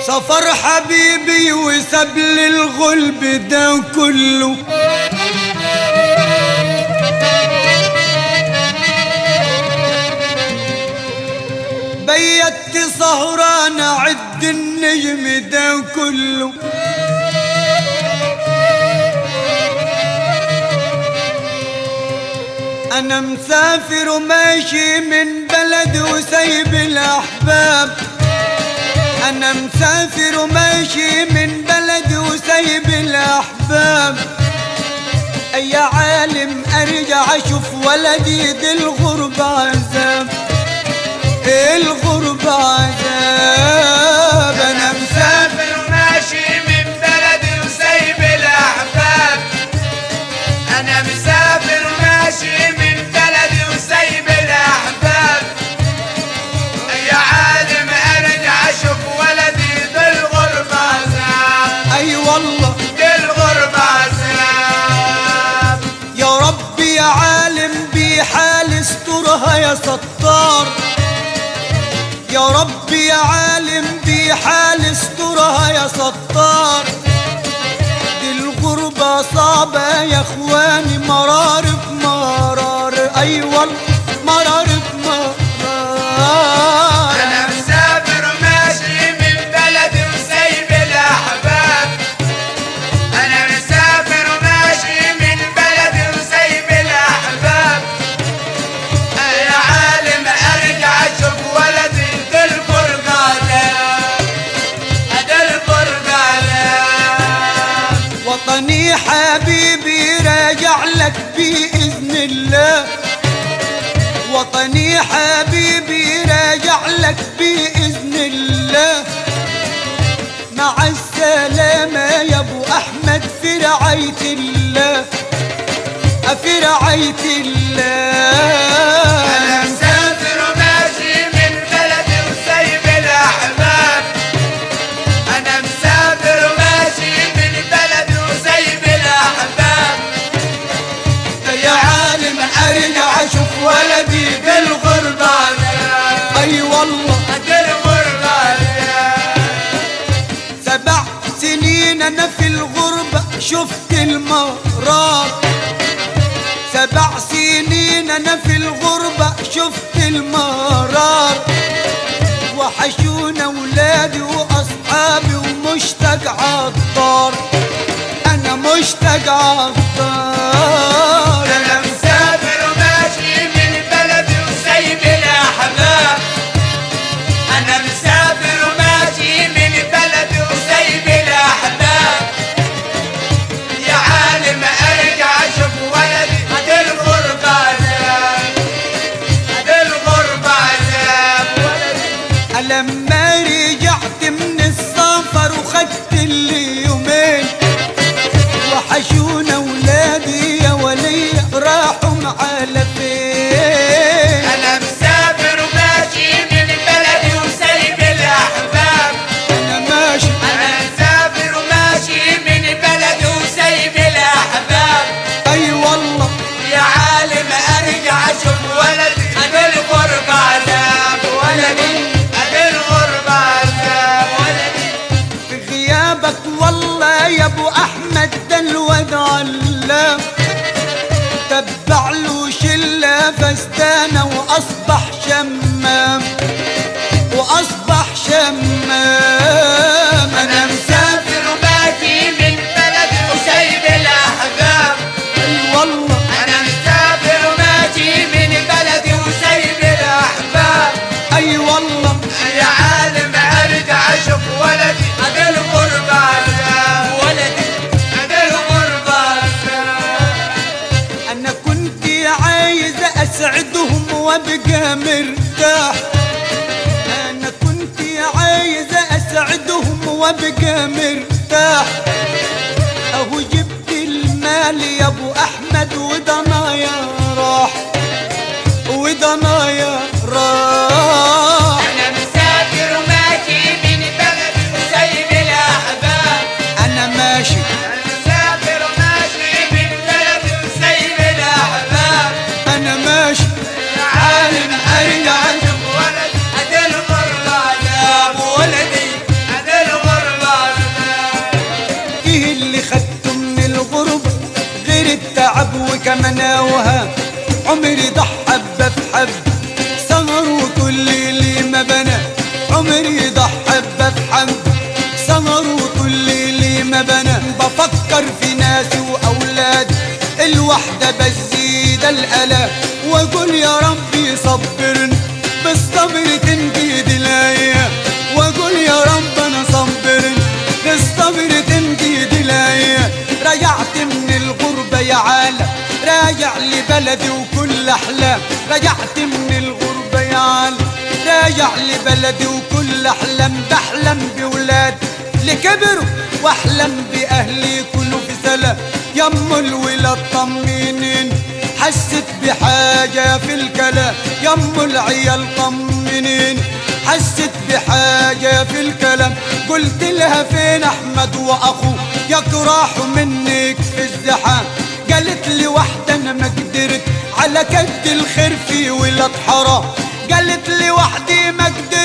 سفر حبيبي وساب لي الغلب ده كله بيت سهران عد النجم ده كله انا مسافر وماشي من بلد وسايب الاحباب انا مسافر وماشي من بلد وسايب الاحباب اي عالم ارجع اشوف ولدي دي الغربة عذاب الغربة عذاب انا مسافر مسافر وماشي من بلدي وسايب الاحباب انا مسافر وماشي من بلدي وسايب الاحباب يا عالم ارجع اشوف ولدي دي الغربة عذاب اي والله دي الغربة عذاب يا رب يا عالم بحال استرها يا ستار يا رب يا عالم بحال استرها يا ستار دي الغربة صعبة يا اخواني مرار بمرار ايوه مرار بمرار انا مسافر وماشي من بلدي وسايب الاحباب انا مسافر وماشي من بلدي وسايب الاحباب يا عالم ارجع اشوف ولدي دي الغربة عذاب دي الغربة عذاب وطني حبيبي راجع لك بإذن الله وطني حبيبي راجع لك بإذن الله مع السلامة يا أبو أحمد في رعاية الله في رعاية الله انا مسافر وماشي من بلدي وسايب الاحباب انا مسافر وماشي من بلدي وسايب الاحباب يا عالم أرجع أشوف ولدي بالغربة عذاب أي والله دي الغربة عذاب سبع سنين انا في الغربة شفت المرار سبع سنين انا في الغربة شفت المرار وحشونا ولادي واصحابي ومشتاق عالدار انا مشتاق عالدار انا مسافر وماشي من بلدي وسايب الاحباب انا مسافر وماشي من بلدي وسايب الاحباب يا عالم ارجع اشوف ولدي هدي الغربة عذاب هدي الغربة عذاب ولدي لما رجعت من السفر وخدت اللي يومين وحشونا ولادي يا ولي راحوا على فين انا مسافر وماشي من بلدي وسايب الاحباب انا ماشي انا مسافر وماشي من بلدي وسايب الاحباب اي والله يا عالم ارجع اشوف ولدي ادي الغربة عذاب ولدي ادي الغربة عذاب ولدي في غيابك والله يا ابو احمد ده الواد علام تبع له شله فستانه واصبح شمام واصبح شمام انا مسافر وماشي من بلدي وسايب الاحباب اي والله انا مسافر وماشي من بلدي وسايب الاحباب اي والله يا عالم ارجع اشوف ولدي ادي الغربة عذاب ولدي ادي الغربة عذاب انا كنت عايز اسعدهم وابقى مرتاح انا كنت عايز اسعدهم وابقى مرتاح اهو جبت المال يا ابو احمد وضنايا راح وضنايا راح انا مسافر وماشي من بلدي وسايب الاحباب انا ماشي انا مسافر وماشي من بلدي وسايب الاحباب انا ماشي يا عالم ارجع اشوف ولدي ادي الغربة عذاب ولدي ادي الغربة عمري ضح حبة في حب سمر وكل اللي ما بنى عمري ضح حبة في حب سمر وكل اللي ما بنى بفكر في ناسي وأولادي الوحدة بزيد الألا وأقول يا ربي صبرني بالصبر تنجد الأيام وأقول يا رب أنا صبرني بالصبر تنجد الأيام رجعت من الغربة يا عالم راجع لبلدي وكل أحلام رجعت من الغربة يا عالم راجع لبلدي وكل أحلام بحلم بولادي اللي كبروا واحلم باهلي كله في سلام يم الولاد طمنين حست بحاجة في الكلام يم العيال طمنين حست بحاجة في الكلام قلت لها فين احمد واخوه يكرهوا منك في الزحام قالت لي واحدة انا ما قدرت على كد الخير في ولاد حرام قالت لي وحدي ما قدرت